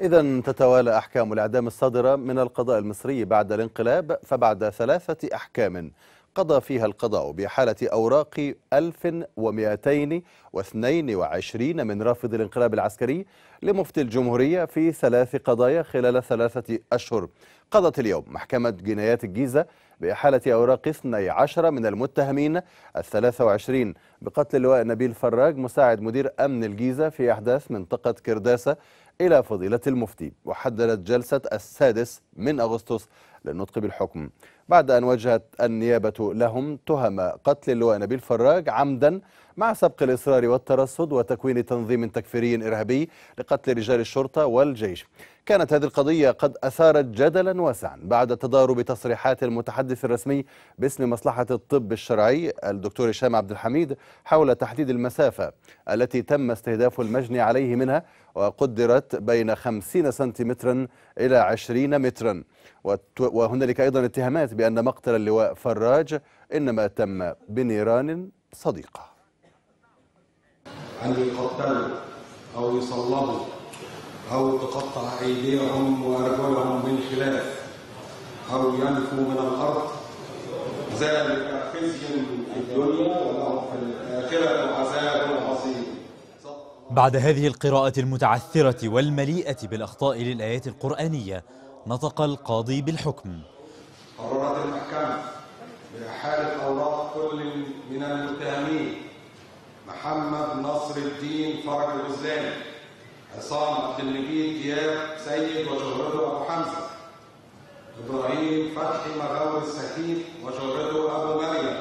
إذا تتوالى أحكام الإعدام الصادرة من القضاء المصري بعد الانقلاب فبعد ثلاثة أحكام قضى فيها القضاء بحالة أوراق 1222 من رافض الانقلاب العسكري لمفتي الجمهورية في ثلاث قضايا خلال ثلاثة أشهر قضت اليوم محكمة جنايات الجيزة بإحالة أوراق 12 من المتهمين الثلاثة وعشرين بقتل اللواء نبيل فراج مساعد مدير أمن الجيزة في أحداث منطقة كرداسة إلى فضيلة المفتي وحددت جلسة السادس من أغسطس للنطق بالحكم بعد أن وجهت النيابة لهم تهم قتل اللواء نبيل فراج عمدا مع سبق الإصرار والترصد وتكوين تنظيم تكفيري إرهابي لقتل رجال الشرطة والجيش كانت هذه القضية قد أثارت جدلا واسعا بعد تضارب تصريحات المتحدث الرسمي باسم مصلحة الطب الشرعي الدكتور هشام عبد الحميد حول تحديد المسافة التي تم استهداف المجني عليه منها وقدرت بين 50 سنتيمترا إلى 20 مترا وهنالك أيضا اتهامات بأن مقتل اللواء فراج إنما تم بنيران صديقة أن يقتلوا أو يصلبوا أو تقطع أيديهم وأرجلهم من خلاف أو ينفوا من الأرض ذلك خزي في الدنيا ولهم في الآخرة عذاب عظيم بعد هذه القراءة المتعثرة والمليئة بالأخطاء للآيات القرآنية نطق القاضي بالحكم قررت المحكمة بإحالة أوراق كل من المتهمين محمد نصر الدين فرج الغزلاني عصام عبد المجيد دياب سيد وشهرته أبو حمزة إبراهيم فتحي مغاور السكيف وشهرته أبو مريم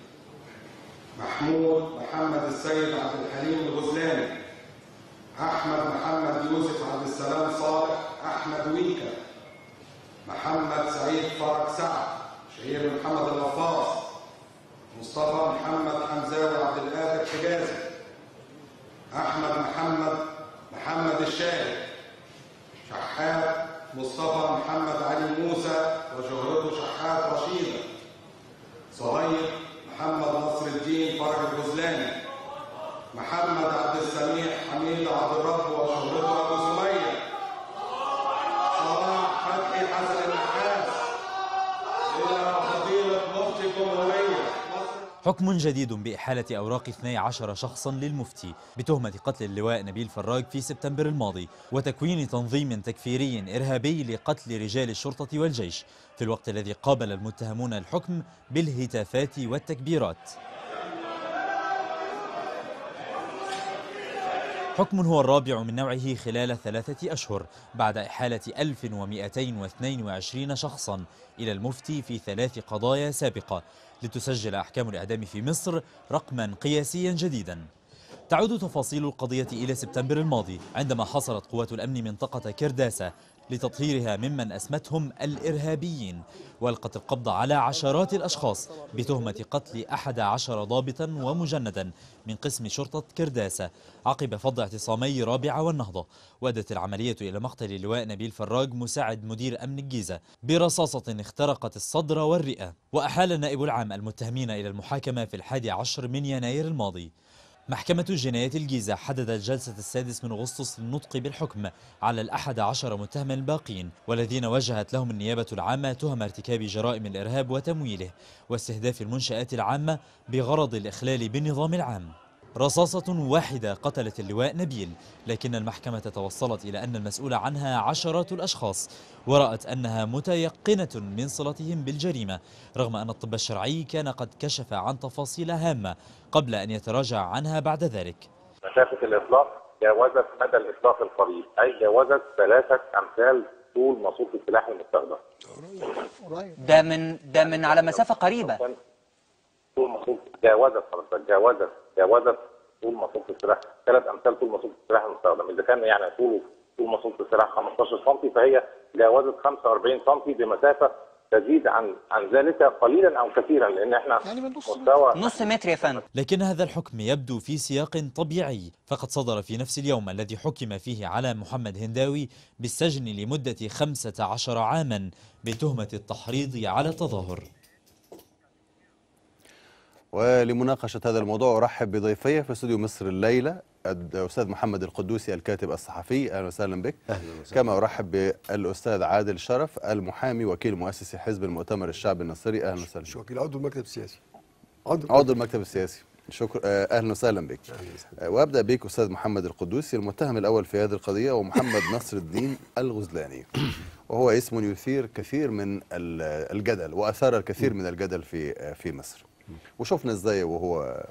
محمود محمد السيد عبد الحليم الغزلاني أحمد محمد يوسف عبد السلام صالح أحمد ويكا محمد سعيد فرج سعد شهير محمد الغفاص مصطفى محمد حمزاوي عبد القادر حجازي احمد محمد محمد الشاهد شحات مصطفى محمد علي موسى وشهرته شحات رشيده صهيب محمد نصر الدين فرج الغزلاني محمد عبد السميع حميد عبد الرب وشهرته ابو سميه صلاح فتحي حسن النحاس الى فضيله مفتي الجمهوريه حكم جديد بإحالة أوراق 12 شخصا للمفتي بتهمة قتل اللواء نبيل فراج في سبتمبر الماضي وتكوين تنظيم تكفيري إرهابي لقتل رجال الشرطة والجيش في الوقت الذي قابل المتهمون الحكم بالهتافات والتكبيرات حكم هو الرابع من نوعه خلال ثلاثة أشهر بعد إحالة 1222 شخصا إلى المفتي في ثلاث قضايا سابقة لتسجل أحكام الإعدام في مصر رقما قياسيا جديدا تعود تفاصيل القضية إلى سبتمبر الماضي عندما حصرت قوات الأمن منطقة كرداسة لتطهيرها ممن أسمتهم الإرهابيين والقت القبض على عشرات الأشخاص بتهمة قتل أحد عشر ضابطا ومجندا من قسم شرطة كرداسة عقب فض اعتصامي رابعة والنهضة وادت العملية إلى مقتل اللواء نبيل فراج مساعد مدير أمن الجيزة برصاصة اخترقت الصدر والرئة وأحال النائب العام المتهمين إلى المحاكمة في الحادي عشر من يناير الماضي محكمة جنايات الجيزة حددت جلسة السادس من أغسطس للنطق بالحكم على الأحد عشر متهما الباقين والذين وجهت لهم النيابة العامة تهم ارتكاب جرائم الإرهاب وتمويله واستهداف المنشآت العامة بغرض الإخلال بالنظام العام رصاصة واحدة قتلت اللواء نبيل لكن المحكمة توصلت إلى أن المسؤول عنها عشرات الأشخاص ورأت أنها متيقنة من صلتهم بالجريمة رغم أن الطب الشرعي كان قد كشف عن تفاصيل هامة قبل أن يتراجع عنها بعد ذلك مسافة الإطلاق جاوزت مدى الإطلاق القريب أي جاوزت ثلاثة أمثال طول مصوف السلاح المستخدم ده من ده من على مسافة قريبة طول مصوف جاوزت حضرتك جاوزت جاوزت طول مصوف السلاح ثلاث امثال طول مصوف السلاح المستخدم اذا كان يعني طوله طول مصوف السلاح 15 سم فهي جاوزت 45 سم بمسافه تزيد عن عن ذلك قليلا او كثيرا لان احنا يعني من نص مستوى نص متر يا فندم لكن هذا الحكم يبدو في سياق طبيعي فقد صدر في نفس اليوم الذي حكم فيه على محمد هنداوي بالسجن لمدة 15 عاما بتهمة التحريض على التظاهر ولمناقشة هذا الموضوع أرحب بضيفي في استوديو مصر الليلة بالاستاذ محمد القدوسي الكاتب الصحفي اهلا وسهلا بك أهلا وسهلا. كما ارحب بالاستاذ عادل شرف المحامي وكيل مؤسسي حزب المؤتمر الشعبي النصري اهلا وسهلا مش وكيل عضو المكتب السياسي عضو عضو المكتب السياسي شكرا آه، اهلا وسهلا بك آه، وابدا بك استاذ محمد القدوسي المتهم الاول في هذه القضيه ومحمد نصر الدين الغزلاني وهو اسم يثير كثير من ال- الجدل واثار الكثير من الجدل في آه، في مصر وشفنا ازاي وهو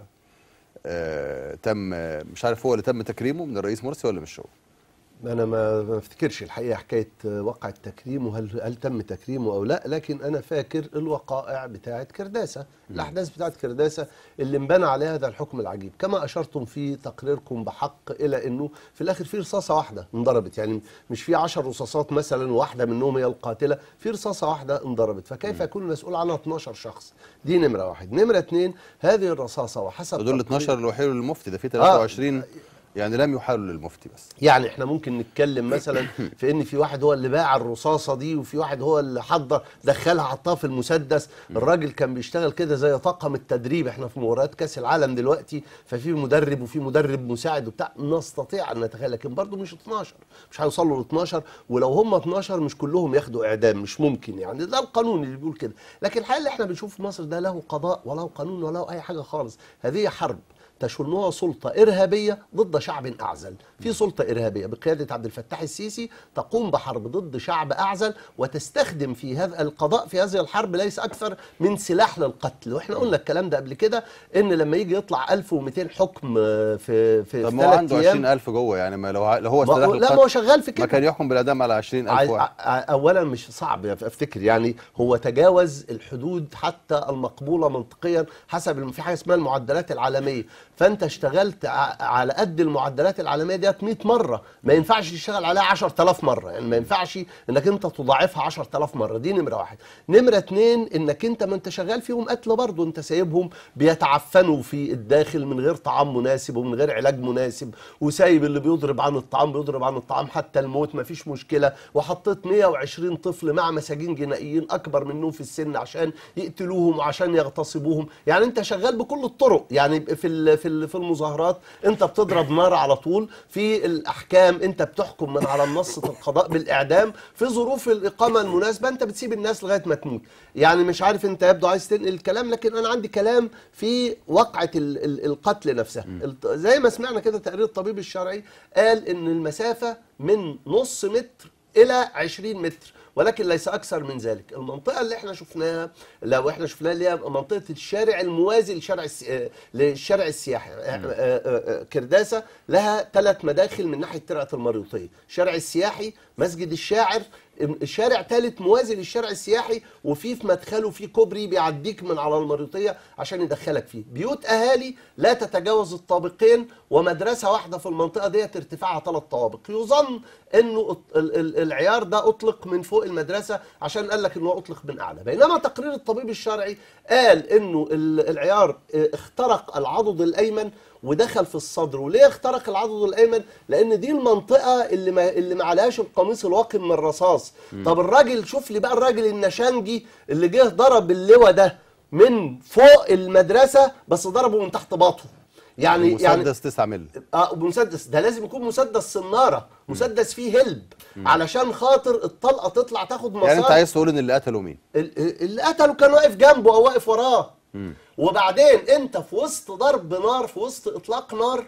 آه، تم آه، مش عارف هو اللي تم تكريمه من الرئيس مرسي ولا مش هو انا ما ما افتكرش الحقيقه حكايه وقع التكريم وهل هل تم تكريمه او لا لكن انا فاكر الوقائع بتاعه كرداسه الاحداث بتاعه كرداسه اللي انبنى عليها هذا الحكم العجيب كما اشرتم في تقريركم بحق الى انه في الاخر في رصاصه واحده انضربت يعني مش في 10 رصاصات مثلا واحده منهم هي القاتله في رصاصه واحده انضربت فكيف يكون المسؤول عنها 12 شخص دي نمره واحد نمره اثنين هذه الرصاصه وحسب دول تقرير- 12 اللي وحيلوا للمفتي ده في 23 يعني لم يحالوا للمفتي بس يعني احنا ممكن نتكلم مثلا في ان في واحد هو اللي باع الرصاصه دي وفي واحد هو اللي حضر دخلها حطها في المسدس الراجل كان بيشتغل كده زي طاقم التدريب احنا في مباريات كاس العالم دلوقتي ففي مدرب وفي مدرب مساعد وبتاع نستطيع ان نتخيل لكن برضه مش 12 مش هيوصلوا ل 12 ولو هم 12 مش كلهم ياخدوا اعدام مش ممكن يعني ده القانون اللي بيقول كده لكن الحقيقه اللي احنا بنشوف في مصر ده له قضاء وله قانون وله اي حاجه خالص هذه حرب تشنها سلطة إرهابية ضد شعب أعزل في سلطة إرهابية بقيادة عبد الفتاح السيسي تقوم بحرب ضد شعب أعزل وتستخدم في هذا القضاء في هذه الحرب ليس أكثر من سلاح للقتل وإحنا قلنا الكلام ده قبل كده إن لما يجي يطلع 1200 حكم في في في طب ما هو ثلاث عنده أيام 20000 جوه يعني ما لو ع- لو هو ما استراح هو- لا ما هو شغال في ما كده كان يحكم بالاعدام على 20000 عايز- واحد ع- اولا مش صعب افتكر يعني هو تجاوز الحدود حتى المقبوله منطقيا حسب الم- في حاجه اسمها المعدلات العالميه فانت اشتغلت ع- على قد المعدلات العالميه ديت 100 مره ما ينفعش تشتغل عليها 10000 مره يعني ما ينفعش انك انت تضاعفها 10000 مره دي نمره واحد نمره اتنين انك انت ما انت شغال فيهم قتل برضه انت سايبهم بيتعفنوا في الداخل من غير طعام مناسب ومن غير علاج مناسب وسايب اللي بيضرب عن الطعام بيضرب عن الطعام حتى الموت ما فيش مشكله وحطيت 120 طفل مع مساجين جنائيين اكبر منهم في السن عشان يقتلوهم وعشان يغتصبوهم يعني انت شغال بكل الطرق يعني في ال- في ال- في المظاهرات انت بتضرب نار على طول في الاحكام انت بتحكم من على منصه القضاء بالاعدام في ظروف الاقامه المناسبه انت بتسيب الناس لغايه ما تموت يعني مش عارف انت يبدو عايز تنقل الكلام لكن انا عندي كلام في وقعه ال- ال- القتل نفسها الت- زي ما سمعنا كده تقرير الطبيب الشرعي قال ان المسافه من نص متر الى 20 متر ولكن ليس اكثر من ذلك المنطقه اللي احنا شفناها لو احنا شفناها اللي هي منطقه الشارع الموازي للشارع الس... آه، للشارع السياحي آه، آه، آه، كرداسه لها ثلاث مداخل من ناحيه ترعه المريوطيه الشارع السياحي مسجد الشاعر الشارع ثالث موازي للشارع السياحي وفي في مدخله في كوبري بيعديك من على المريوطيه عشان يدخلك فيه بيوت اهالي لا تتجاوز الطابقين ومدرسه واحده في المنطقه ديت ارتفاعها ثلاث طوابق يظن انه ال- ال- العيار ده اطلق من فوق المدرسه عشان قال لك انه اطلق من اعلى بينما تقرير الطبيب الشرعي قال انه ال- العيار اه، اخترق العضد الايمن ودخل في الصدر وليه اخترق العضد الايمن لان دي المنطقه اللي ما اللي ما عليهاش القميص الواقي من الرصاص طب الراجل شوف لي بقى الراجل النشنجي اللي جه ضرب اللواء ده من فوق المدرسه بس ضربه من تحت باطه يعني يعني مسدس 9 مللي اه مسدس ده لازم يكون مسدس صناره مسدس فيه هلب علشان خاطر الطلقه تطلع تاخد مسار يعني انت عايز تقول ان اللي قتلوا مين ال- اللي قتله كان واقف جنبه او واقف وراه وبعدين انت في وسط ضرب نار في وسط اطلاق نار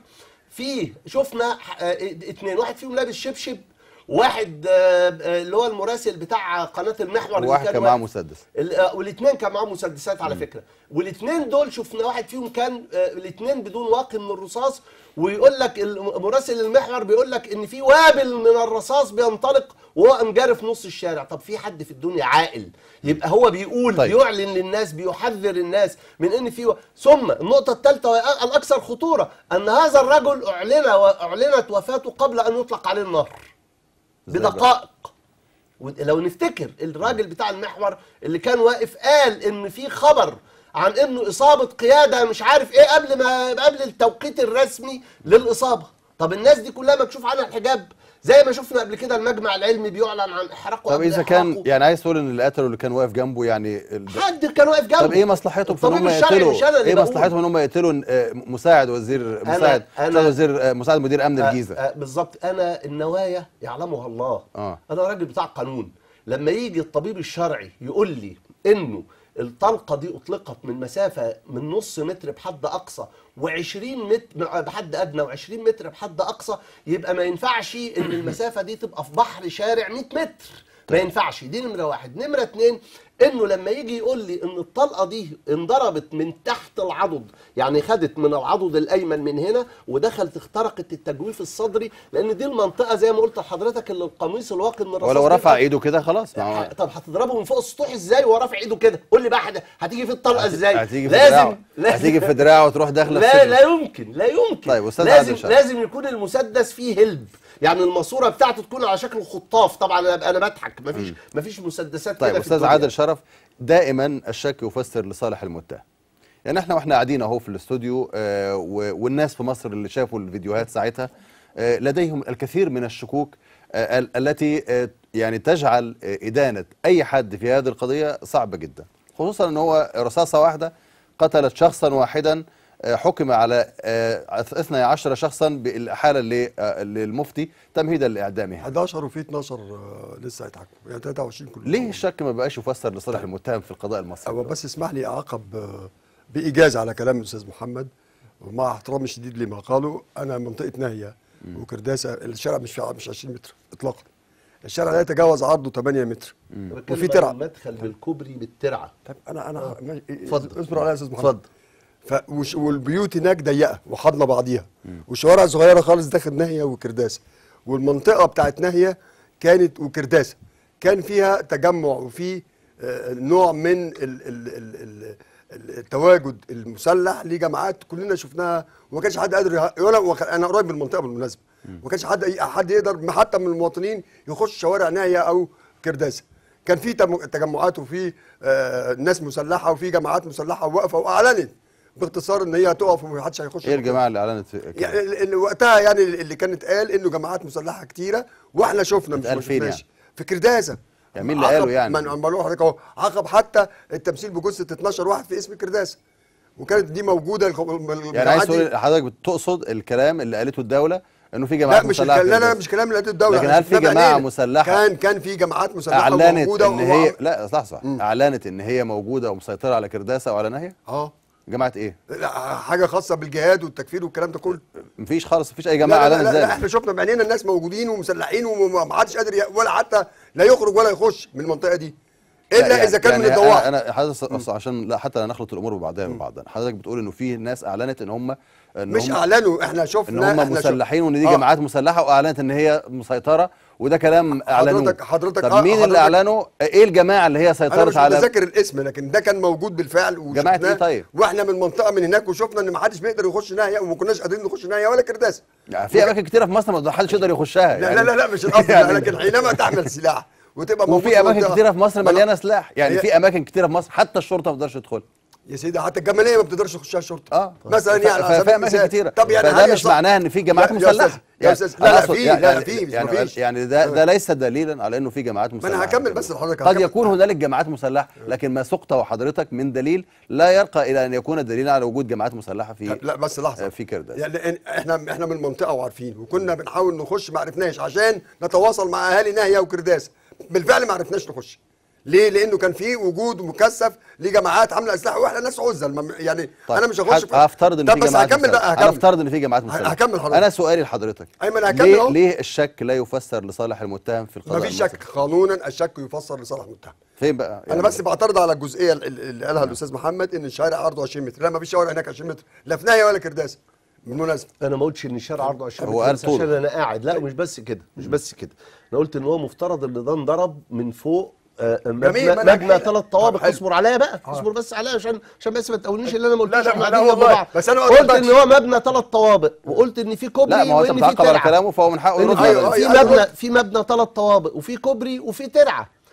في شفنا ح- آه، اتنين واحد فيهم لابس شبشب واحد آه، آه، اللي هو المراسل بتاع قناه المحور اللي واحد كان معاه واقف. مسدس ال- آه، والاثنين كان معاهم مسدسات على فكره والاثنين دول شفنا واحد فيهم كان آه، الاثنين بدون واقي من الرصاص ويقول لك الم- مراسل المحور بيقول لك ان في وابل من الرصاص بينطلق وهو قام جاري في نص الشارع طب في حد في الدنيا عاقل يبقى هو بيقول طيب. طيب. بيعلن للناس بيحذر الناس من ان في و... ثم النقطه الثالثه وهي الاكثر خطوره ان هذا الرجل اعلن واعلنت وفاته قبل ان يطلق عليه النار إزاي بقى؟ بدقائق ولو نفتكر الراجل بتاع المحور اللي كان واقف قال ان في خبر عن انه اصابه قياده مش عارف ايه قبل ما قبل التوقيت الرسمي للاصابه طب الناس دي كلها مكشوف عنها الحجاب زي ما شفنا قبل كده المجمع العلمي بيعلن عن احراقه طب قبل اذا كان إحراقه. يعني عايز تقول ان اللي قتله اللي كان واقف جنبه يعني ال- حد كان واقف جنبه طب ايه مصلحتهم في ان الطبيب هم الشرعي يقتلوا مش أنا اللي ايه بقول. مصلحتهم ان هم يقتلوا آه، مساعد وزير مساعد أنا- مساعد وزير آه، مساعد مدير امن الجيزه آه، آه، بالظبط انا النوايا يعلمها الله آه. انا راجل بتاع قانون لما يجي الطبيب الشرعي يقول لي انه الطلقه دي اطلقت من مسافه من نص متر بحد اقصى و20 متر بحد ادنى و20 متر بحد اقصى يبقى ما ينفعش ان المسافه دي تبقى في بحر شارع 100 متر ما ينفعش دي نمره واحد نمره اتنين انه لما يجي يقول لي ان الطلقه دي انضربت من تحت العضد يعني خدت من العضد الايمن من هنا ودخلت اخترقت التجويف الصدري لان دي المنطقه زي ما قلت لحضرتك اللي القميص الواقي من الرصاص ولو رفع بيبقى- ايده كده خلاص ما هو- ح- طب هتضربه من فوق السطوح ازاي وهو رافع ايده كده قول لي بقى حد- هتيجي في الطلقه ازاي هتيجي في لازم دراعه هتيجي في دراعه وتروح داخله في لا صدره. لا يمكن لا يمكن طيب، أستاذ لازم عادل شرف. لازم يكون المسدس فيه هلب يعني الماسوره بتاعته تكون على شكل خطاف طبعا انا انا بضحك مفيش مفيش مسدسات طيب كده في استاذ الدنيا. عادل شرف دائما الشك يفسر لصالح المتهم يعني احنا واحنا قاعدين اهو في الاستوديو آه و- والناس في مصر اللي شافوا الفيديوهات ساعتها آه لديهم الكثير من الشكوك آه ال- التي آه يعني تجعل آه ادانه اي حد في هذه القضيه صعبه جدا خصوصا ان هو رصاصه واحده قتلت شخصا واحدا آه، حكم على آه، 12 شخصا بالاحاله ل- آه، للمفتي تمهيدا لاعدامها 11 وفي 12 آه، لسه هيتحكموا يعني 23 كلهم ليه الشك ما بقاش يفسر لصالح المتهم في القضاء المصري هو بس اسمح لي اعقب آه، بايجاز على كلام الاستاذ محمد ومع احترامي الشديد لما قاله انا منطقه ناهيه وكرداسه الشارع مش في مش 20 متر اطلاقا الشارع لا يتجاوز عرضه 8 متر بتكلم وفي عن ترعه المدخل بالكوبري بالترعه طب انا انا ماشي، اتفضل. اصبر عليا يا استاذ محمد اتفضل. ف وش- والبيوت هناك ضيقه وحاضنه بعضيها وشوارع صغيره خالص داخل ناهيه وكرداسه والمنطقه بتاعت ناهيه كانت وكرداسه كان فيها تجمع وفي آه، نوع من ال ال ال ال التواجد المسلح لجماعات كلنا شفناها وما كانش حد قادر يه- ولا وك- انا قريب من المنطقه بالمناسبه ما كانش حد أي- حد يقدر حتى من المواطنين يخش شوارع ناهيه او كرداسه كان في تم- تجمعات وفي آه، ناس مسلحه وفي جماعات مسلحه واقفه واعلنت باختصار ان هي هتقف ومحدش هيخش ايه الجماعه اللي اعلنت كده؟ يعني ال- ال- وقتها يعني اللي كانت قال انه جماعات مسلحه كتيره واحنا شفنا مش اتقال ما فين شفناش. يعني؟ في كرداسه يعني مين اللي عقب- قاله يعني؟ ما أنا بقول لحضرتك اهو عقب حتى التمثيل بجثه 12 واحد في اسم كرداسه وكانت دي موجوده الخ- الجماعات يعني عايز دي- تقول حضرتك بتقصد الكلام اللي قالته الدولة انه في لا جماعات مش مسلحة الكلام في لا لا الجيش. مش كلام اللي قالته الدوله لكن إحنا هل في شفناه جماعة بعينينا. مسلحة كان كان في جماعات مسلحه اعلنت موجوده ان هي وهو- لا لحظة اعلنت ان هي موجودة ومسيطرة على كرداسة وعلى ناهية اه جماعة ايه؟ لا، حاجه خاصه بالجهاد والتكفير والكلام ده كله مفيش خالص مفيش اي لا جماعة لا, اعلنت لا, لا ذلك احنا شفنا بعينينا الناس موجودين ومسلحين وما حدش قادر ي- ولا حتى لا يخرج ولا يخش من المنطقه دي الا لا، يعني- اذا كان يعني من الضواحي انا انا حضرتك أصل عشان لا حتى لا نخلط الامور ببعضها ببعضها حضرتك بتقول انه في ناس اعلنت ان هم ان مش هم اعلنوا احنا ان شفنا هم احنا شف- مسلحين وان دي آه. جماعات مسلحه واعلنت ان هي مسيطره وده كلام اعلنوه حضرتك- حضرتك- طب آه، مين اللي حضرتك- اعلنوا ايه الجماعه اللي هي انا سيطرت مش على متذكر الاسم لكن ده كان موجود بالفعل جماعة وشفناه إيه طيب؟ واحنا من منطقه من هناك وشفنا ان ما حدش بيقدر يخش ناحيه وما كناش قادرين نخش ناحيه ولا كرداسه يعني في اماكن كتيره في مصر ما حدش يقدر يخشها لا يعني لا لا, لا مش القصد يعني- لكن حينما تعمل سلاح وتبقى موجود وفي اماكن منطقة- كتيره في مصر ما- مليانه سلاح يعني هي- في اماكن كتيره في مصر حتى الشرطه ما تقدرش تدخل يا سيدي حتى الجماليه ما بتقدرش تخشها الشرطه اه مثلا ف- يعني على ف- سبيل في اماكن المثال. كتيره طب يعني فده هل مش يصح- معناه ان في جماعات يا- يا مسلحه أستاذ- يا أستاذ، لا، لا، أقصد في- يعني لا، لا، في، مش يعني, مفيش. يعني ده ده ليس دليلا على انه في جماعات مسلحه أنا هكمل بس لحضرتك، قد هكمل. يكون هنالك جماعات مسلحه لكن ما سقطه حضرتك من دليل لا يرقى الى ان يكون دليلا على وجود جماعات مسلحه في لا بس لحظه في كرداس يعني لأن احنا احنا من المنطقه وعارفين وكنا بنحاول نخش ما عرفناش عشان نتواصل مع اهالي ناهيه وكرداس بالفعل ما عرفناش نخش ليه؟ لانه كان في وجود مكثف لجماعات عامله اسلحه واحنا ناس عزل ما- يعني طيب، انا مش هخش هت- هفترض ان طب في بس جماعات هكمل بقى مسلحة. هكمل هنفترض ان في جماعات مسلحه هكمل حضرتك. انا سؤالي لحضرتك أيمن هكمل ليه أهو. ليه الشك لا يفسر لصالح المتهم في القضاء ما فيش المصري؟ شك قانونا الشك يفسر لصالح المتهم فين بقى انا بس بعترض على الجزئيه ال- ال- اللي قالها الاستاذ محمد ان الشارع عرضه 20 متر لا ما فيش شوارع هناك 20 متر لا في ناهيه ولا كرداسه بالمناسبه انا ما قلتش ان الشارع عرضه 20 هو متر قال بس طوله. عشان انا قاعد لا مش بس كده مش بس كده انا قلت ان هو مفترض ان ده انضرب من فوق آه، مبنى جميل، ما أنا مبنى حلو. ثلاث طوابق حلو. اصبر عليا بقى اصبر بس عليا عشان عشان بس ما تقولنيش اللي انا ما لا، قلتوش لا، احنا لا، قاعدين جنب والله. بعض. بس أنا ما قلت قلتلكش. ان هو مبنى ثلاث طوابق وقلت ان في كوبري لا ما هو انت وان في بتعقب على ترعه كلامه فهو من حقه إن يرد في على أيوة، ده. في أيوة، أنا مبنى قلت. في مبنى ثلاث طوابق وفي كوبري وفي ترعه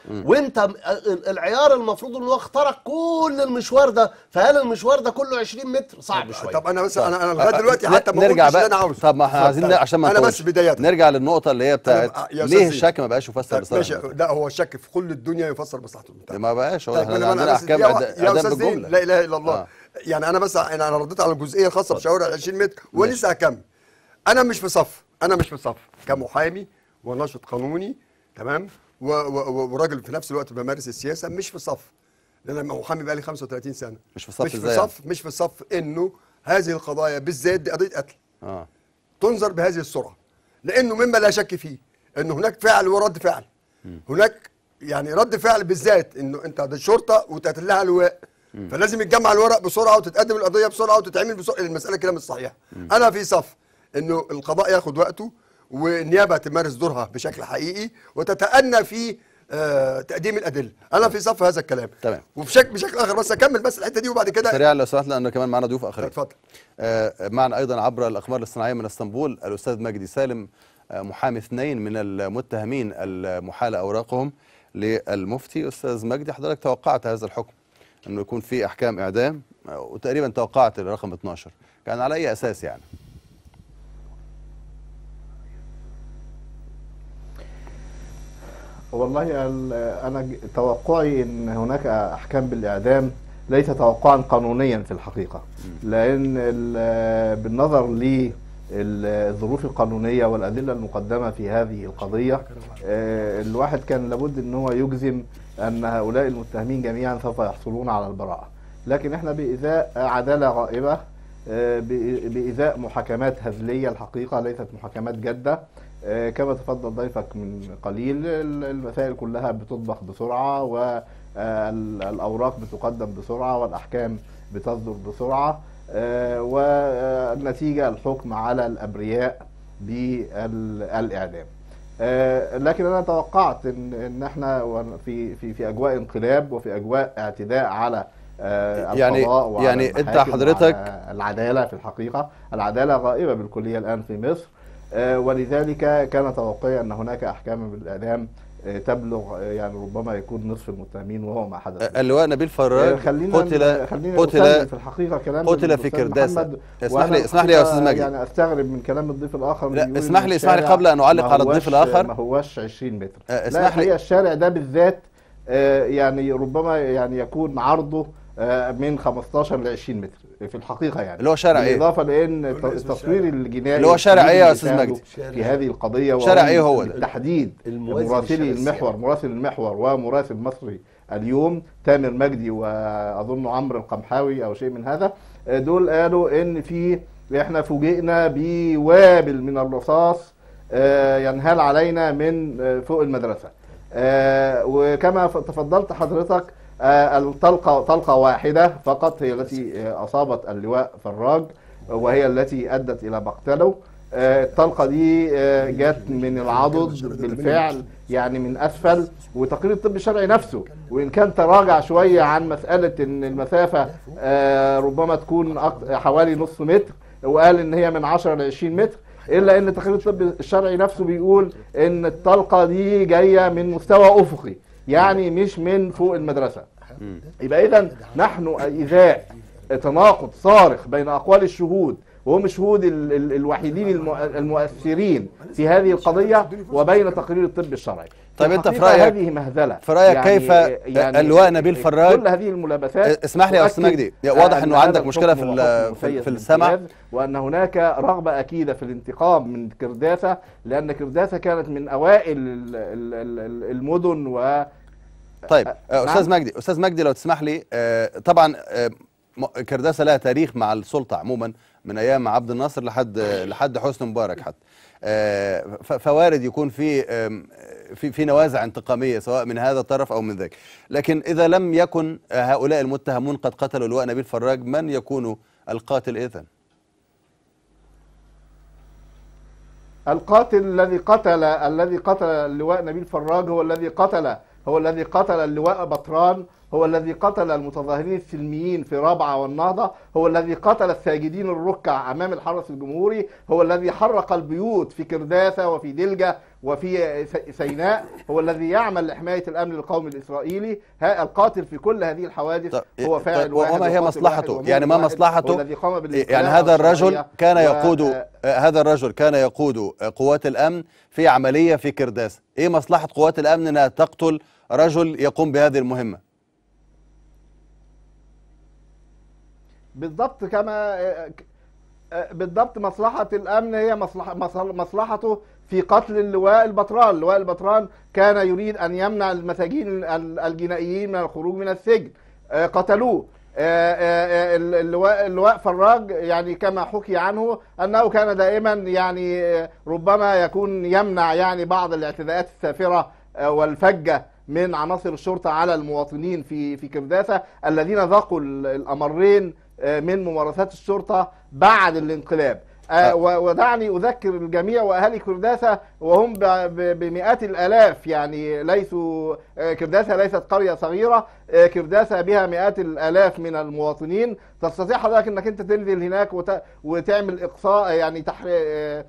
وانت م- ال- العيار المفروض ان هو اخترق كل المشوار ده فهل المشوار ده كله 20 متر صعب شويه طب انا بس انا انا لغايه دلوقتي ن- حتى ما نرجع قلتش بقى اللي انا عاوزه طب ما احنا عايزين طيب، عشان ما انا بس نطولش. بدايه نرجع للنقطه اللي هي بتاعت أنا- يا ليه أستاذ الشك ما بقاش يفسر طيب ماشي لصالح لا هو الشك في كل الدنيا يفسر مصلحه المتهم ما بقاش هو طيب احنا أنا- أنا عندنا بس- احكام يا- إعدا- يا اعدام استاذ زين بالجمله لا اله الا الله آه. يعني انا بس انا أنا رديت على الجزئيه الخاصه بشوارع ال 20 متر ولسه هكمل انا مش في صف انا مش في صف كمحامي وناشط قانوني تمام و- و- و- وراجل في نفس الوقت بمارس السياسه مش في صف لان انا محامي بقالي 35 سنه مش في صف مش في إزاي يعني؟ صف مش في صف انه هذه القضايا بالذات دي قضيه قتل اه تنظر بهذه السرعه لانه مما لا شك فيه ان هناك فعل ورد فعل هناك يعني رد فعل بالذات انه انت ده الشرطه وتقتل لها لواء فلازم يتجمع الورق بسرعه وتتقدم القضيه بسرعه وتتعمل بسرعه المساله كده مش صحيحه انا في صف انه القضاء ياخد وقته والنيابه تمارس دورها بشكل حقيقي وتتأنى في آه تقديم الادله انا في صف هذا الكلام تمام. وبشكل بشكل اخر بس اكمل بس الحته دي وبعد كده سريعا لو سمحت لانه كمان معنا ضيوف اخرين اتفضل آه، معنا ايضا عبر الاقمار الاصطناعيه من اسطنبول الاستاذ مجدي سالم آه، محامي اثنين من المتهمين المحال اوراقهم للمفتي استاذ مجدي حضرتك توقعت هذا الحكم انه يكون في احكام اعدام آه، وتقريبا توقعت الرقم 12 كان على اي اساس يعني والله ال- انا ج- توقعي ان هناك احكام بالاعدام ليس توقعا قانونيا في الحقيقه لان ال- بالنظر للظروف القانونيه والادله المقدمه في هذه القضيه آه، الواحد كان لابد ان هو يجزم ان هؤلاء المتهمين جميعا سوف يحصلون على البراءه لكن احنا بإزاء عداله غائبه آه، بإ- بإزاء محاكمات هزلية الحقيقة ليست محاكمات جادة آه، كما تفضل ضيفك من قليل ال- المسائل كلها بتطبخ بسرعة والأوراق بتقدم بسرعة والأحكام بتصدر بسرعة آه، والنتيجة الحكم على الأبرياء بالإعدام آه، لكن انا توقعت ان ان احنا ون- في في في اجواء انقلاب وفي اجواء اعتداء على آه، يعني- القضاء وعلى يعني أنت المحاكم حضرتك- وعلى العداله في الحقيقه العداله غائبه بالكليه الان في مصر آه، ولذلك كان توقعي ان هناك احكام بالاعدام آه، تبلغ آه، يعني ربما يكون نصف المتهمين وهو ما حدث آه، اللواء نبيل آه، فراج خلينا قتل خلينا قتل أسلم في الحقيقه كلام قتل في الأستاذ كرداسة. محمد، اسمح وأنا لي- اسمح لي يا الحقيقة أستاذ مجدي. يعني استغرب من كلام الضيف الاخر لا، اللي بيقول اسمح إن لي- اسمح لي الشارع قبل أن أعلق ما على الضيف هوش- الآخر. ما هوش 20 متر آه، لا اسمح لي- الحقيقه الشارع ده بالذات آه، يعني ربما يعني يكون عرضه آه، من 15 ل 20 متر في الحقيقه يعني اللي هو شارع إيه؟ بالاضافه لان الت- التصوير الجنائي اللي هو شارع إيه يا أستاذ اللي مجدي؟ في هذه القضيه شارع وهو إيه هو ده؟ بالتحديد الموازي مراسلي للشارع المحور مراسل المحور ومراسل مصري اليوم تامر مجدي واظن عمرو القمحاوي او شيء من هذا آه، دول قالوا ان في احنا فوجئنا بوابل من الرصاص آه، ينهال علينا من آه، فوق المدرسه آه، وكما ف- تفضلت حضرتك آه، الطلقه طلقه واحده فقط هي التي آه، اصابت اللواء فراج وهي التي ادت الى مقتله آه، الطلقه دي آه، جت من العضد بالفعل يعني من اسفل وتقرير الطب الشرعي نفسه وان كان تراجع شويه عن مساله ان المسافه آه، ربما تكون أك- حوالي نص متر وقال ان هي من 10 ل 20 متر الا ان تقرير الطب الشرعي نفسه بيقول ان الطلقه دي جايه من مستوى افقي يعني مش من فوق المدرسه يبقى اذا نحن ازاء تناقض صارخ بين اقوال الشهود وهم الشهود ال- ال- الوحيدين الم- المؤثرين في هذه القضيه وبين تقرير الطب الشرعي طيب أنت في الحقيقة رأيك- هذه مهزله في رأيك كيف اللواء نبيل فراج- كل هذه الملابسات اسمح لي يا أستاذ تؤكد مجدي، واضح أن إنه هذا عندك مشكلة في الحكم ال- هو حكم في- مسيس في السمع. بالامتياز، وان هناك رغبه اكيده في الانتقام من كرداسه لان كرداسه كانت من اوائل ال- ال- ال- المدن و طيب أه، آه، استاذ نعم. مجدي استاذ مجدي لو تسمح لي آه، طبعا آه، م- كرداسه لها تاريخ مع السلطه عموما من ايام عبد الناصر لحد لحد حسني مبارك حتى آه، ف- فوارد يكون في آم، في في نوازع انتقاميه سواء من هذا الطرف او من ذاك لكن اذا لم يكن هؤلاء المتهمون قد قتلوا اللواء نبيل فراج من يكون القاتل اذا القاتل الذي قتل الذي قتل اللواء نبيل فراج هو الذي قتل هو الذي قتل اللواء بطران هو الذي قتل المتظاهرين السلميين في رابعة والنهضة هو الذي قتل الساجدين الركع أمام الحرس الجمهوري هو الذي حرق البيوت في كرداسة وفي دلجة وفي س- سيناء هو الذي يعمل لحماية الأمن القومي الإسرائيلي ها القاتل في كل هذه الحوادث طب هو فاعل طيب واحد وما هي وقاتل مصلحته واحد يعني ما ومؤمن واحد، مصلحته هو الذي قام بالاستيلاء يعني هذا الرجل والشرعية كان و- يقود آه، آه، هذا الرجل كان يقود آه، قوات الامن في عمليه في كرداس ايه مصلحه قوات الامن انها تقتل رجل يقوم بهذه المهمه بالضبط كما آه، آه، بالضبط مصلحة الأمن هي مصلحة مصل- مصلحته في قتل اللواء البطران، اللواء البطران كان يريد أن يمنع المساجين ال- الجنائيين من الخروج من السجن، آه، قتلوه. آه، آه، آه، اللواء اللواء فراج يعني كما حكي عنه انه كان دائما يعني آه، ربما يكون يمنع يعني بعض الاعتداءات السافره آه، والفجه من عناصر الشرطه على المواطنين في في كرداسه الذين ذاقوا ال- الامرين آه، من ممارسات الشرطه بعد الانقلاب آه، و- ودعني اذكر الجميع واهالي كرداسه وهم ب- ب- بمئات الالاف يعني ليسوا آه، كرداسه ليست قريه صغيره آه، كرداسه بها مئات الالاف من المواطنين تستطيع حضرتك انك انت تنزل هناك وت- وتعمل اقصاء يعني تح آه،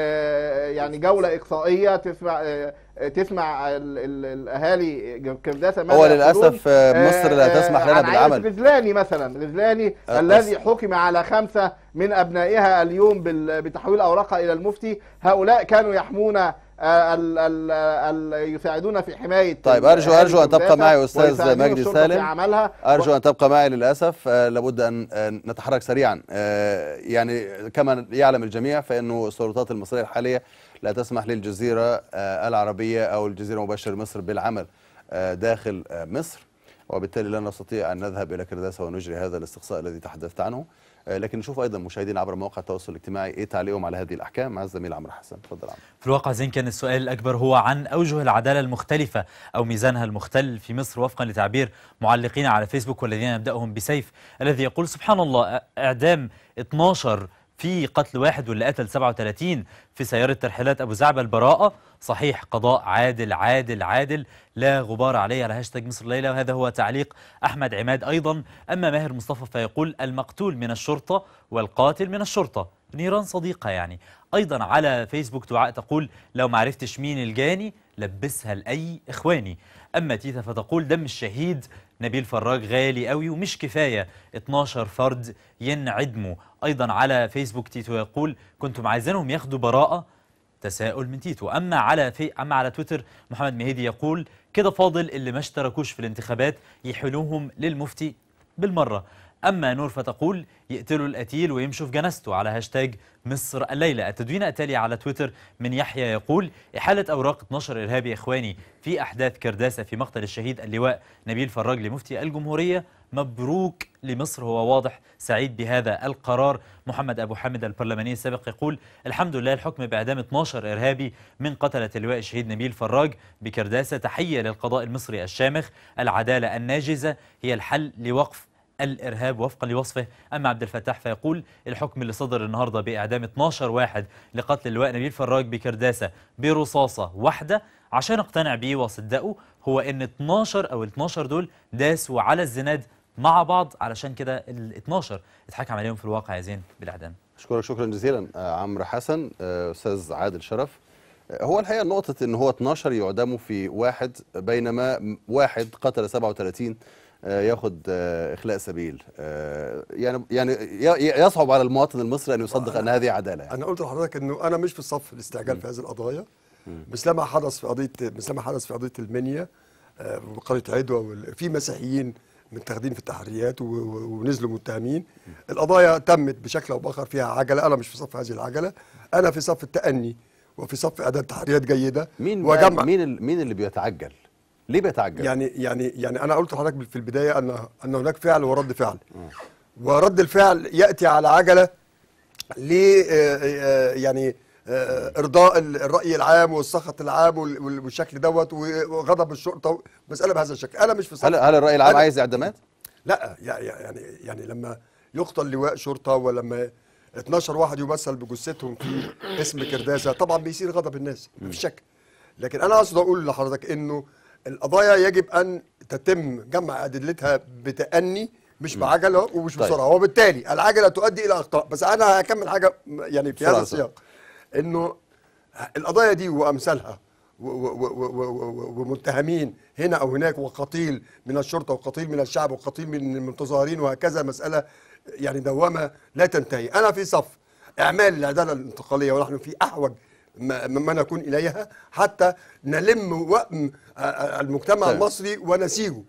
آه، يعني جوله اقصائيه تسمع آه، تسمع ال- ال- الاهالي كرداسه ماذا هو يقولون. للاسف آه، مصر لا آه، تسمح عن لنا عائلة بالعمل غزلاني مثلا غزلاني آه، الذي بس- حكم على خمسة من أبنائها اليوم بال- بتحويل أوراقها إلى المفتي هؤلاء كانوا يحمون آه، ال ال ال يساعدون في حماية طيب ال- أرجو أهالي أرجو أن تبقى كرداسة معي أستاذ ويساعدون مجدي الشرطة في سالم عملها أرجو أن تبقى معي للأسف آه، لابد أن آه، نتحرك سريعا آه، يعني كما يعلم الجميع فإنه السلطات المصرية الحالية لا تسمح للجزيرة آه، العربية أو الجزيرة مباشر مصر بالعمل آه، داخل آه، مصر وبالتالي لا نستطيع أن نذهب إلى كرداسة ونجري هذا الاستقصاء الذي تحدثت عنه آه، لكن نشوف أيضا مشاهدين عبر مواقع التواصل الاجتماعي إيه تعليقهم على هذه الأحكام مع الزميل عمرو حسن تفضل عمرو في الواقع زين كان السؤال الأكبر هو عن أوجه العدالة المختلفة أو ميزانها المختل في مصر وفقا لتعبير معلقين على فيسبوك والذين يبدأهم بسيف الذي يقول سبحان الله إعدام 12 في قتل واحد واللي قتل 37 في سيارة ترحيلات أبو زعبة البراءة صحيح قضاء عادل عادل عادل لا غبار عليه على هاشتاج مصر ليلة وهذا هو تعليق أحمد عماد أيضا أما ماهر مصطفى فيقول المقتول من الشرطة والقاتل من الشرطة نيران صديقة يعني أيضا على فيسبوك دعاء تقول لو ما عرفتش مين الجاني لبسها لأي إخواني أما تيتا فتقول دم الشهيد نبيل فراج غالي قوي ومش كفاية 12 فرد ينعدموا أيضا على فيسبوك تيتو يقول كنتم عايزينهم ياخدوا براءة تساؤل من تيتو اما على في اما على تويتر محمد مهيدي يقول كده فاضل اللي ما اشتركوش في الانتخابات يحيلوهم للمفتي بالمره اما نور فتقول يقتلوا القتيل ويمشوا في جنازته على هاشتاج مصر الليله التدوين التالي على تويتر من يحيى يقول احاله اوراق 12 ارهابي اخواني في احداث كرداسه في مقتل الشهيد اللواء نبيل فراج لمفتي الجمهوريه مبروك لمصر هو واضح سعيد بهذا القرار محمد أبو حامد البرلماني السابق يقول الحمد لله الحكم بإعدام 12 إرهابي من قتلة اللواء الشهيد نبيل فراج بكرداسة تحية للقضاء المصري الشامخ العدالة الناجزة هي الحل لوقف الإرهاب وفقا لوصفه أما عبد الفتاح فيقول الحكم اللي صدر النهاردة بإعدام 12 واحد لقتل اللواء نبيل فراج بكرداسة برصاصة واحدة عشان اقتنع بيه واصدقه هو ان 12 او ال 12 دول داسوا على الزناد مع بعض علشان كده ال 12 اتحكم عليهم في الواقع يا زين بالاعدام أشكرك شكرا جزيلا آه، عمرو حسن آه، أستاذ عادل شرف آه، هو الحقيقة نقطة إن هو 12 يعدموا في واحد بينما م- واحد قتل 37 آه، ياخد آه، إخلاء سبيل آه، يعني يعني ي- يصعب على المواطن المصري أن يصدق أن هذه عدالة يعني. انا قلت لحضرتك انه انا مش في صف الاستعجال في هذه القضايا مثلما حدث في قضيه مثلما حدث في قضيه المنيا آه، وقريه عدوى وال- في مسيحيين متاخدين في التحريات و- و- ونزلوا متهمين القضايا تمت بشكل او باخر فيها عجله انا مش في صف هذه العجله انا في صف التاني وفي صف اداء تحريات جيده مين وجمع بقى- مين ال- مين اللي بيتعجل؟ ليه بيتعجل؟ يعني يعني يعني انا قلت لحضرتك في البدايه ان ان هناك فعل ورد فعل ورد الفعل ياتي على عجله ل آه، آه، يعني آه، ارضاء ال- الراي العام والسخط العام وال- وال- والشكل دوت وغضب الشرطه مساله بهذا الشكل انا مش في صف هل هل الرأي العام أنا- عايز إعدامات؟ لا يع- يع- يعني يعني لما يقتل لواء شرطه ولما 12 واحد يمثل بجثتهم في اسم كرداسه طبعا بيصير غضب الناس مفيش شك لكن انا اقصد اقول لحضرتك انه القضايا يجب ان تتم جمع ادلتها بتأني مش بعجله ومش طيب. بسرعه وبالتالي العجله تؤدي الى اخطاء بس انا هكمل حاجه م- يعني في بسرعة هذا السياق انه القضايا دي وامثالها و- و- و- و- و- و- ومتهمين هنا او هناك وقتيل من الشرطه وقتيل من الشعب وقتيل من المتظاهرين وهكذا مساله يعني دوامه لا تنتهي انا في صف اعمال العداله الانتقاليه ونحن في احوج ما, ما نكون اليها حتى نلم وأم آه، آه، المجتمع طيب. المصري ونسيره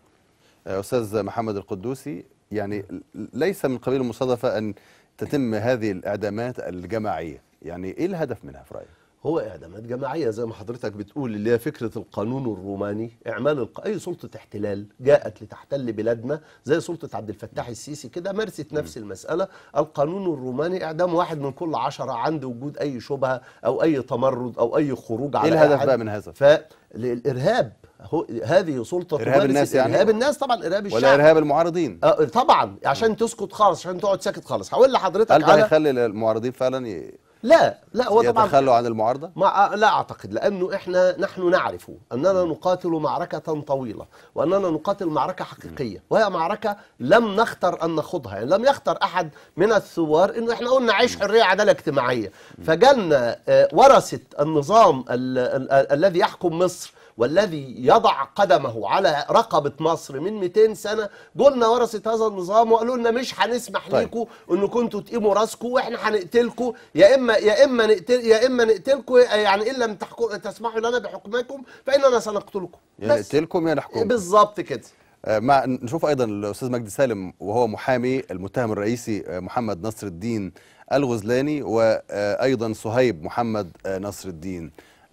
أستاذ محمد القدوسي يعني ليس من قبيل المصادفة أن تتم هذه الإعدامات الجماعية يعني إيه الهدف منها في رأيك؟ هو اعدامات جماعيه زي ما حضرتك بتقول اللي هي فكره القانون الروماني اعمال الق... اي سلطه احتلال جاءت لتحتل بلادنا زي سلطه عبد الفتاح السيسي كده مارست نفس المساله القانون الروماني اعدام واحد من كل عشرة عند وجود اي شبهه او اي تمرد او اي خروج على الهدف أحد. بقى من هذا؟ فالارهاب هو هذه سلطه إرهاب تمارس الناس يعني؟ ارهاب الناس طبعا ارهاب الشعب ولا إرهاب المعارضين؟ آه طبعا عشان تسكت خالص عشان تقعد ساكت خالص هقول لحضرتك هل ده على هيخلي المعارضين فعلا ي- لا لا هو طبعا يتخلوا عن المعارضة؟ ما لا اعتقد لانه احنا نحن نعرف اننا نقاتل معركه طويله واننا نقاتل معركه حقيقيه وهي معركه لم نختر ان نخوضها يعني لم يختر احد من الثوار انه احنا قلنا عيش حريه عداله اجتماعيه فجالنا آه، ورثه النظام ال- ال- ال- الذي يحكم مصر والذي يضع قدمه على رقبة مصر من 200 سنة قلنا ورثة هذا النظام وقالوا لنا مش هنسمح طيب. ليكم انكم كنتوا تقيموا راسكم واحنا هنقتلكم يا اما يا اما نقتل يا اما نقتلكم يعني ان لم تحكم تسمحوا لنا بحكمكم فاننا سنقتلكم يا بس. نقتلكم يا نحكمكم بالظبط كده آه، مع نشوف ايضا الاستاذ مجدي سالم وهو محامي المتهم الرئيسي آه، محمد نصر الدين الغزلاني وايضا صهيب محمد آه، نصر الدين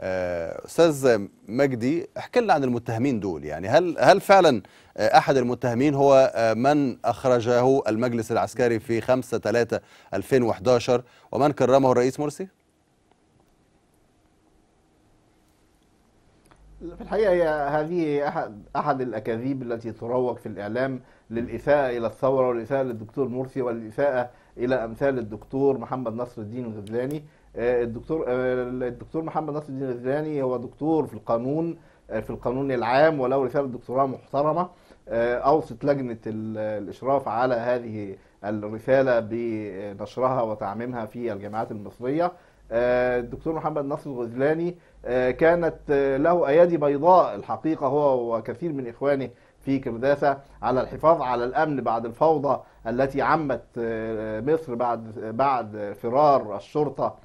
آه، استاذ مجدي احكي لنا عن المتهمين دول يعني هل هل فعلا آه، احد المتهمين هو آه، من اخرجه المجلس العسكري في 5 3 2011 ومن كرمه الرئيس مرسي في الحقيقة هي هذه أحد أحد الأكاذيب التي تروج في الإعلام للإساءة إلى الثورة والإساءة للدكتور مرسي والإساءة إلى أمثال الدكتور محمد نصر الدين الغزلاني آه، الدكتور آه، الدكتور محمد نصر الدين الغزلاني هو دكتور في القانون آه، في القانون العام وله رسالة دكتوراه محترمة آه، أوصت لجنة ال- الإشراف على هذه الرسالة بنشرها وتعميمها في الجامعات المصرية آه، الدكتور محمد نصر الغزلاني آه، كانت آه، له ايادي بيضاء الحقيقه هو وكثير من اخوانه في كرداسه على الحفاظ على الامن بعد الفوضى التي عمت آه، مصر بعد بعد فرار الشرطه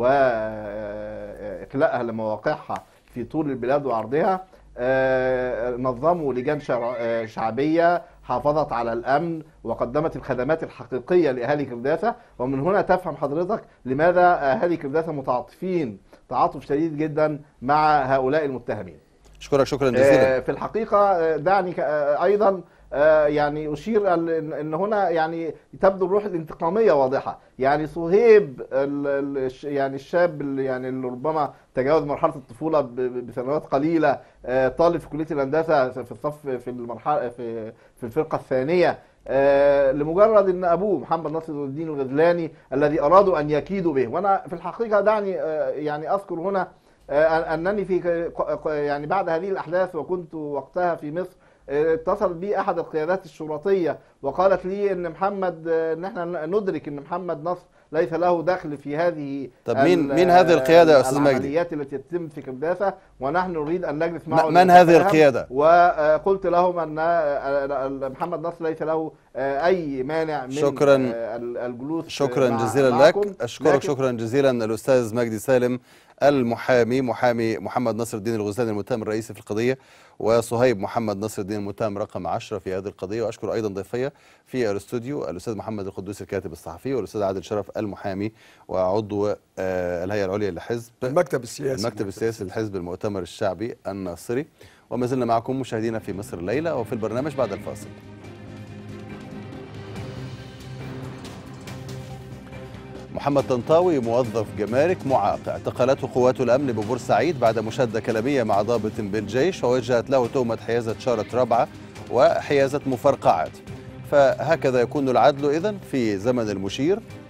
واخلاءها لمواقعها في طول البلاد وعرضها آه، نظموا لجان شرع- آه، شعبيه حافظت على الامن وقدمت الخدمات الحقيقيه لاهالي كرداسه ومن هنا تفهم حضرتك لماذا اهالي كرداسه متعاطفين تعاطف شديد جدا مع هؤلاء المتهمين. اشكرك شكرا جزيلا آه، في الحقيقه آه، دعني ك- آه، ايضا آه، يعني اشير ال- ان إن هنا يعني تبدو الروح الانتقاميه واضحه يعني صهيب ال- ال- الش- يعني الشاب اللي يعني اللي ربما تجاوز مرحله الطفوله ب- ب- بسنوات قليله آه، طالب في كليه الهندسه في الصف في المرحله في في الفرقه الثانيه آه، لمجرد ان ابوه محمد نصر الدين الغزلاني الذي ارادوا ان يكيدوا به وانا في الحقيقه دعني آه، يعني اذكر هنا آه، انني في ق- ق- يعني بعد هذه الاحداث وكنت وقتها في مصر آه، اتصل بي احد القيادات الشرطيه وقالت لي ان محمد آه، ان احنا ندرك ان محمد نصر ليس له دخل في هذه طب مين- ال- مين هذه القيادة يا أستاذ مجدي؟ العمليات التي تتم في كرداسه ونحن نريد ان نجلس معه من هذه لنتفاهم. القيادة؟ وقلت لهم ان آه، محمد نصر ليس له آه، اي مانع من شكراً. آه، الجلوس شكرا مع- جزيلا معكم. لك اشكرك لكن- شكرا جزيلا الاستاذ مجدي سالم المحامي محامي محمد نصر الدين الغزلاني المتهم الرئيسي في القضيه وصهيب محمد نصر الدين المتهم رقم 10 في هذه القضيه واشكر ايضا ضيفي في الاستوديو الاستاذ محمد القدوسي الكاتب الصحفي والاستاذ عادل شرف المحامي وعضو آه، الهيئه العليا للحزب المكتب السياسي المكتب السياسي للحزب المؤتمر الشعبي الناصري وما زلنا معكم مشاهدينا في مصر الليله وفي البرنامج بعد الفاصل محمد طنطاوي موظف جمارك معاق اعتقلته قوات الامن ببورسعيد بعد مشاده كلاميه مع ضابط بالجيش ووجهت له تهمه حيازه شاره رابعه وحيازه مفرقعات فهكذا يكون العدل اذا في زمن المشير